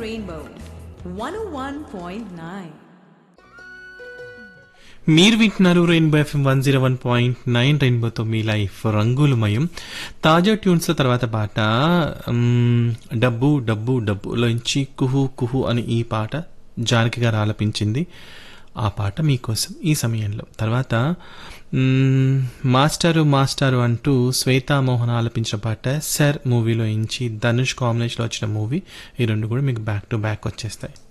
Rainbow 101.9. మీరు వింటున్నారు rainbow FM one zero one point nine రెయిన్బోతో మీ లైఫ్ రంగులమయం తాజా ట్యూన్స్ తర్వాత పాట మ్, డబ్బు డబ్బు డబ్బులోంచి కుహు కుహు అని ఈ పాట జానకి గారు ఆలపించింది ఆ పాట మీకోసం ఈ సమయంలో తర్వాత మ్, మాస్టారు మాస్టారు అంటూ శ్వేతామోహన్ ఆలపించిన పాట సర్ మూవీలో ఇంచి ధనుష్ కాంబినేషన్లో వచ్చిన మూవీ ఈ రెండు కూడా మీకు బ్యాక్ టు బ్యాక్ వచ్చేస్తాయి